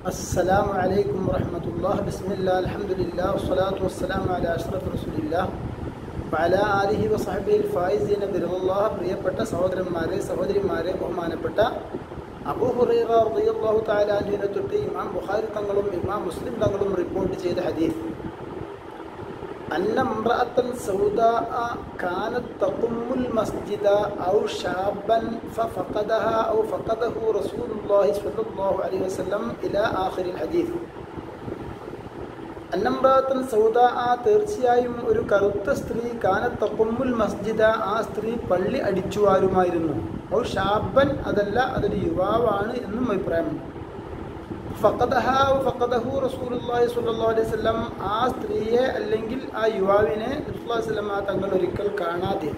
السلام عليكم ورحمة الله بسم الله الحمد لله والصلاة والسلام على أشرف رسول الله وعلى آله وصحبه الفائزين برضا الله പ്രിയപ്പെട്ട സഹോദരന്മാരെ സഹോദരിമാരെ ബഹുമാനപ്പെട്ട അബൂ ഹുറൈറ റളിയല്ലാഹു തആല അൻഹുവിനെ തൊട്ട് ഇമാം ബുഖാരി തങ്ങളും ഇമാം മുസ്ലിം തങ്ങളും റിപ്പോർട്ട് ചെയ്ത ഹദീസ് أن امرأة سوداء كانت تقم المسجد أو شابا ففقدها أو فقده رسول الله صلى الله عليه وسلم إلى آخر الحديث അന്നമ്രാത്തൻ സൗദ ആ തീർച്ചയായും ഒരു കറുത്ത സ്ത്രീ കാന തക്കുമ്മുൽ മസ്ജിദ ആ സ്ത്രീ പള്ളി അടിച്ചുവാരുമായിരുന്നു ഔ ഷാബൻ അതല്ല അതൊരു യുവാവാണ് എന്നും അഭിപ്രായമുണ്ട് ഫഖദഹ ഔ ഫഖദഹു റസൂലുള്ളാഹി സ്വല്ലല്ലാഹു അലൈഹി വസല്ലം ആ സ്ത്രീയെ അല്ലെങ്കിൽ ആ യുവാവിനെ റസൂലുള്ളാഹി വസല്ലം ആ തങ്ങൾ ഒരിക്കൽ കാണാതെ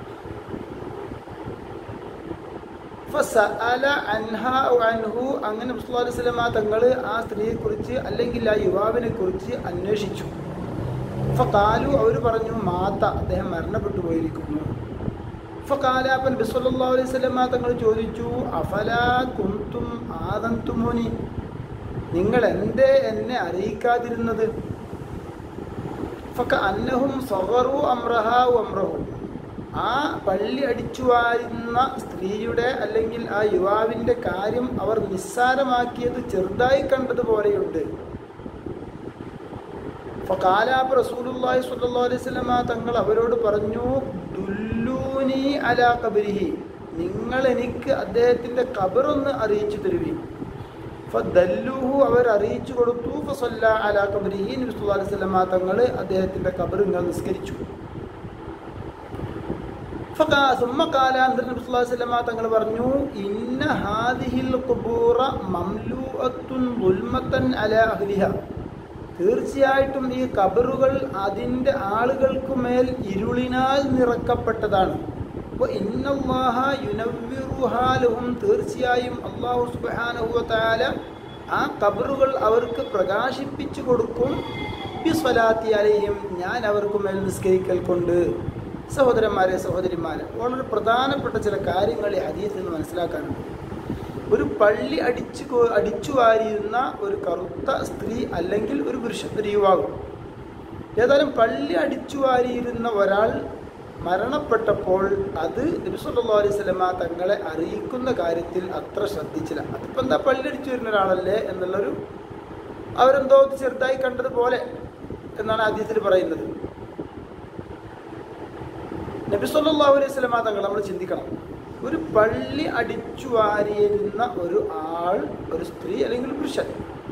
ഫസഅല അൻഹ ഔ അൻഹു അങ്ങനെ റസൂലുള്ളാഹി അലൈഹി വസല്ലം ആ തങ്ങൾ ആ സ്ത്രീയെക്കുറിച്ച് അല്ലെങ്കിൽ ആ യുവാവിനെ കുറിച്ച് അന്വേഷിച്ചു ഫഖാലു അവർ പറഞ്ഞു മാത്ത അദ്ദേഹം മരണപ്പെട്ടു പോയിരിക്കുന്നു ഫകാലാപ്പൻ ബിസ്വല്ലാ അലൈഹി സ്വലമ തങ്ങൾ ചോദിച്ചു അഫലാ കുന്തും ആദന്തുമുനി നിങ്ങൾ എന്തേ എന്നെ അറിയിക്കാതിരുന്നത് ഫക്ക അന്നഹും സൊഹറു അമ്രഹ അമ്രഹു ആ പള്ളി അടിച്ചു വാരുന്ന സ്ത്രീയുടെ അല്ലെങ്കിൽ ആ യുവാവിൻ്റെ കാര്യം അവർ നിസ്സാരമാക്കിയത് ചെറുതായി കണ്ടതുപോലെയുണ്ട് ഫകാലാപ്പ് റസൂലുള്ളാഹി സ്വല്ലല്ലാഹു അലൈഹി വസല്ലമ തങ്ങൾ അവരോട് പറഞ്ഞു ദുല്ലൂനി അലാ കബരിഹി നിങ്ങൾ എനിക്ക് അദ്ദേഹത്തിൻ്റെ കബറൊന്ന് അറിയിച്ചു തരുവി ഫദല്ലൂഹു അവർ അറിയിച്ചു കൊടുത്തു ഫസല്ല അലാ കബരിഹി നബി സല്ലല്ലാഹു അലൈഹി വസല്ലമ തങ്ങൾ അദ്ദേഹത്തിൻ്റെ കബർ ഇങ്ങനെ നിസ്കരിച്ചു ഫകാ സുമ്മ കാല എന്നിട്ട് നബി സല്ലല്ലാഹു അലൈഹി വസല്ലമ തങ്ങൾ പറഞ്ഞു ഇന്ന ഹാദിഹിൽ ഖുബൂറ മംലൂഅത്തുൻ ദുൽമത്തൻ അലാ അഹ്ലിഹ തീർച്ചയായിട്ടും ഈ കബറുകൾ അതിൻ്റെ ആളുകൾക്ക് മേൽ ഇരുളിനാൽ നിറക്കപ്പെട്ടതാണ് അപ്പോൾ ഇന്നല്ലാഹ യുനവ്വിറുഹാലുഹും തീർച്ചയായും അള്ളാഹു സുബാനഹുവത്താല ആ കബറുകൾ അവർക്ക് പ്രകാശിപ്പിച്ചു കൊടുക്കും ബിസ്വലാത്തി അലയും ഞാൻ അവർക്ക് മേൽ നിസ്കരിക്കൽ കൊണ്ട് സഹോദരന്മാരെ സഹോദരിമാരെ വളരെ പ്രധാനപ്പെട്ട ചില കാര്യങ്ങൾ ഈ ഹദീസിൽ നിന്ന് മനസ്സിലാക്കാനുണ്ട് ഒരു പള്ളി അടിച്ചു അടിച്ചു വാരിയിരുന്ന ഒരു കറുത്ത സ്ത്രീ അല്ലെങ്കിൽ ഒരു പുരുഷൻ ഒരു യുവാവ് ഏതായാലും പള്ളി അടിച്ചു വാരിയിരുന്ന ഒരാൾ മരണപ്പെട്ടപ്പോൾ അത് നബിസ്വല്ലാ അലൈഹി സ്വലമ തങ്ങളെ അറിയിക്കുന്ന കാര്യത്തിൽ അത്ര ശ്രദ്ധിച്ചില്ല അതിപ്പോൾ എന്താ പള്ളി അടിച്ചു വരുന്ന ഒരാളല്ലേ എന്നുള്ളൊരു അവരെന്തോ ചെറുതായി കണ്ടതുപോലെ എന്നാണ് ആദ്യത്തിൽ പറയുന്നത് നബിസ്വല്ലാ അലൈഹി സ്വലമ തങ്ങൾ നമ്മൾ ചിന്തിക്കണം ഒരു പള്ളി അടിച്ചു വാരിയിരുന്ന ഒരു ആൾ ഒരു സ്ത്രീ അല്ലെങ്കിൽ പുരുഷൻ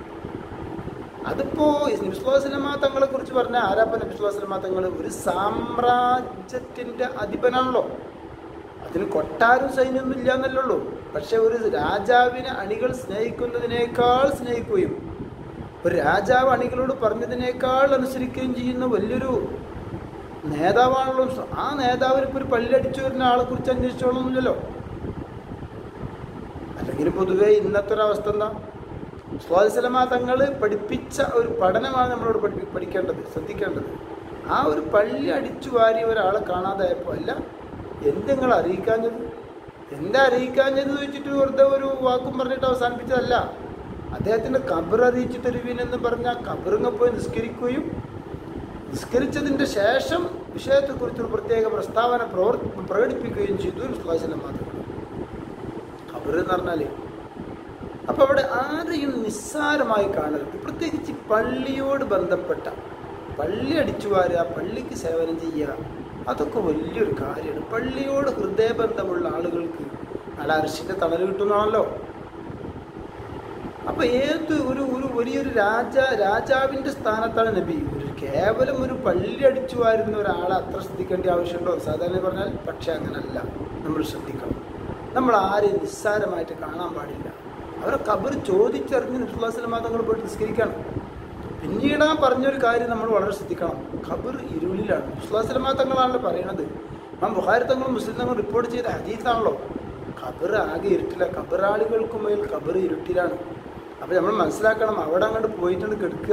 അതിപ്പോ നബിസ്വലാസ്ലമ തങ്ങളെ കുറിച്ച് പറഞ്ഞ ആരാപ്പ നബിസ്വലാസ്ലമ തങ്ങൾ ഒരു സാമ്രാജ്യത്തിന്റെ അധിപനാണല്ലോ അതിന് കൊട്ടാരും സൈന്യമൊന്നും ഇല്ല എന്നല്ലുള്ളൂ പക്ഷെ ഒരു രാജാവിനെ അണികൾ സ്നേഹിക്കുന്നതിനേക്കാൾ സ്നേഹിക്കുകയും ഒരു രാജാവ് അണികളോട് പറഞ്ഞതിനേക്കാൾ അനുസരിക്കുകയും ചെയ്യുന്ന വലിയൊരു നേതാവാണല്ലോ ആ നേതാവിന് ഇപ്പോൾ ഒരു പള്ളി അടിച്ചു വരുന്ന ആളെ കുറിച്ച് അന്വേഷിച്ചോളൊന്നുമില്ലല്ലോ അല്ലെങ്കിൽ പൊതുവേ ഇന്നത്തെ ഒരു അവസ്ഥ എന്താ സ്വാദിസലമ തങ്ങൾ പഠിപ്പിച്ച ഒരു പഠനമാണ് നമ്മളോട് പഠി പഠിക്കേണ്ടത് ശ്രദ്ധിക്കേണ്ടത് ആ ഒരു പള്ളി അടിച്ചു വാരി ഒരാളെ കാണാതായപ്പോൾ അല്ല എന്തെങ്ങൾ അറിയിക്കാഞ്ഞത് എന്താ അറിയിക്കാഞ്ഞത് ചോദിച്ചിട്ട് വെറുതെ ഒരു വാക്കും പറഞ്ഞിട്ട് അവസാനിപ്പിച്ചതല്ല അദ്ദേഹത്തിൻ്റെ കബർ അറിയിച്ചു തരുവിനെന്ന് പറഞ്ഞാൽ കബറിങ്ങ പോയി നിസ്കരിക്കുകയും നിസ്കരിച്ചതിൻ്റെ ശേഷം വിഷയത്തെക്കുറിച്ചൊരു പ്രത്യേക പ്രസ്താവന പ്രവർ പ്രകടിപ്പിക്കുകയും ചെയ്തു വിശ്വാസം മാത്രം ഖബർ എന്ന് പറഞ്ഞാൽ അപ്പോൾ അവിടെ ആരെയും നിസ്സാരമായി കാണരുത് പ്രത്യേകിച്ച് പള്ളിയോട് ബന്ധപ്പെട്ട പള്ളി അടിച്ചു വാരുക പള്ളിക്ക് സേവനം ചെയ്യുക അതൊക്കെ വലിയൊരു കാര്യമാണ് പള്ളിയോട് ഹൃദയബന്ധമുള്ള ആളുകൾക്ക് നല്ല അരിശിൻ്റെ തണൽ കിട്ടുന്നതാണല്ലോ അപ്പൊ ഏത് ഒരു ഒരു വലിയൊരു രാജ രാജാവിന്റെ സ്ഥാനത്താണ് നബി ഒരു കേവലം ഒരു പള്ളി അടിച്ചു വാരുന്ന ഒരാളെ അത്ര ശ്രദ്ധിക്കേണ്ട ആവശ്യമുണ്ടോ സാധാരണ പറഞ്ഞാൽ പക്ഷെ അങ്ങനല്ല നമ്മൾ ശ്രദ്ധിക്കണം നമ്മൾ ആരെയും നിസ്സാരമായിട്ട് കാണാൻ പാടില്ല അവരെ കബർ ചോദിച്ചറിഞ്ഞ് നിസ്ലാസ്ലമാ തങ്ങൾ പോയിട്ട് നിസ്കരിക്കണം പിന്നീട് ആ പറഞ്ഞൊരു കാര്യം നമ്മൾ വളരെ ശ്രദ്ധിക്കണം ഖബർ ഇരുളിലാണ് നിസ്ലാസ്ലമാ തങ്ങളാണല്ലോ പറയണത് ആ ബുഹാരി തങ്ങളും മുസ്ലിം തങ്ങൾ റിപ്പോർട്ട് ചെയ്ത ഹദീസാണല്ലോ ഖബർ ആകെ ഇരുട്ടില്ല ഖബറാളികൾക്ക് മേൽ ഖബർ ഇരുട്ടിലാണ് അപ്പോൾ നമ്മൾ മനസ്സിലാക്കണം അവിടെ അങ്ങോട്ട് പോയിട്ടാണ് കിടക്കുക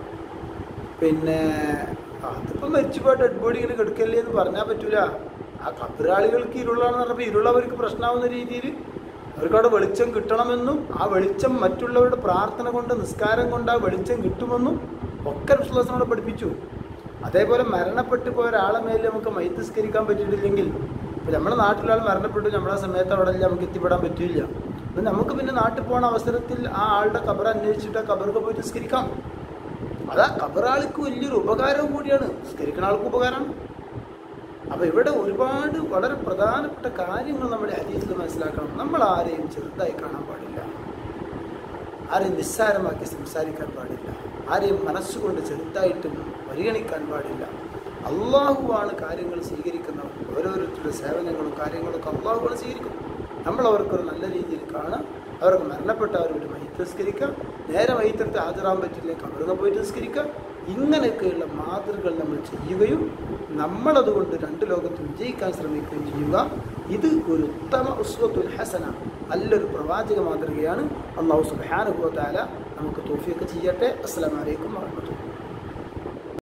പിന്നെ അതിപ്പോൾ മരിച്ചുപോയി ഡെഡ് ബോഡി ഇങ്ങനെ കിടക്കല്ലേ എന്ന് പറഞ്ഞാൽ പറ്റൂല ആ ഖബറാളികൾക്ക് ഇരുളാണെന്ന് പറഞ്ഞപ്പോൾ ഇരുളവർക്ക് പ്രശ്നമാവുന്ന രീതിയിൽ അവർക്ക് അവിടെ വെളിച്ചം കിട്ടണമെന്നും ആ വെളിച്ചം മറ്റുള്ളവരുടെ പ്രാർത്ഥന കൊണ്ട് നിസ്കാരം കൊണ്ട് ആ വെളിച്ചം കിട്ടുമെന്നും ഒക്കെ വിശ്വാസനോട് പഠിപ്പിച്ചു അതേപോലെ മരണപ്പെട്ടു പോയ ഒരാളെ മേലെ നമുക്ക് മൈത്തിസ്കരിക്കാൻ പറ്റിയിട്ടില്ലെങ്കിൽ ഇപ്പം നമ്മുടെ നാട്ടിലാൾ മരണപ്പെട്ടു നമ്മളെ സമയത്ത് അവിടെ ഇല്ല നമുക്ക് എത്തിപ്പെടാൻ പറ്റില്ല അപ്പം നമുക്ക് പിന്നെ നാട്ടിൽ പോണ അവസരത്തിൽ ആ ആളുടെ കബർ അന്വേഷിച്ചിട്ട് ആ കബർക്ക് പോയി നിസ്കരിക്കാം അതാ കബറാൾക്ക് വലിയൊരു ഉപകാരവും കൂടിയാണ് നിസ്കരിക്കുന്ന ആൾക്ക് ഉപകാരമാണ് അപ്പോൾ ഇവിടെ ഒരുപാട് വളരെ പ്രധാനപ്പെട്ട കാര്യങ്ങൾ നമ്മുടെ ഹദീസിൽ മനസ്സിലാക്കണം നമ്മൾ ആരെയും ചെറുതായി കാണാൻ പാടില്ല ആരെയും നിസ്സാരമാക്കി സംസാരിക്കാൻ പാടില്ല ആരെയും മനസ്സുകൊണ്ട് ചെറുതായിട്ടും പരിഗണിക്കാൻ പാടില്ല അള്ളാഹുവാണ് കാര്യങ്ങൾ സ്വീകരിക്കുന്നവർ ഓരോരുത്തരുടെ സേവനങ്ങളും കാര്യങ്ങളൊക്കെ അള്ളാഹുവാണ് സ്വീകരിക്കുന്നത് നമ്മൾ അവർക്കൊരു നല്ല രീതിയിൽ കാണാം അവർക്ക് മരണപ്പെട്ടവരോട് മൈത്ത് നിസ്കരിക്കാം നേരെ മൈത്തെടുത്ത് ഹാജരാൻ പറ്റില്ലെങ്കിൽ അവർക്ക് പോയിട്ട് നിസ്കരിക്കാം ഇങ്ങനെയൊക്കെയുള്ള മാതൃകൾ നമ്മൾ ചെയ്യുകയും നമ്മളതുകൊണ്ട് രണ്ട് ലോകത്ത് വിജയിക്കാൻ ശ്രമിക്കുകയും ചെയ്യുക ഇത് ഒരു ഉത്തമ ഉസ്വത്തുൽ ഹസന നല്ലൊരു പ്രവാചക മാതൃകയാണ് അള്ളാഹു സുബാനുഭവത്താല നമുക്ക് തോഫിയൊക്കെ ചെയ്യട്ടെ അസ്സാം വലൈക്കും വാഹമത്തുള്ള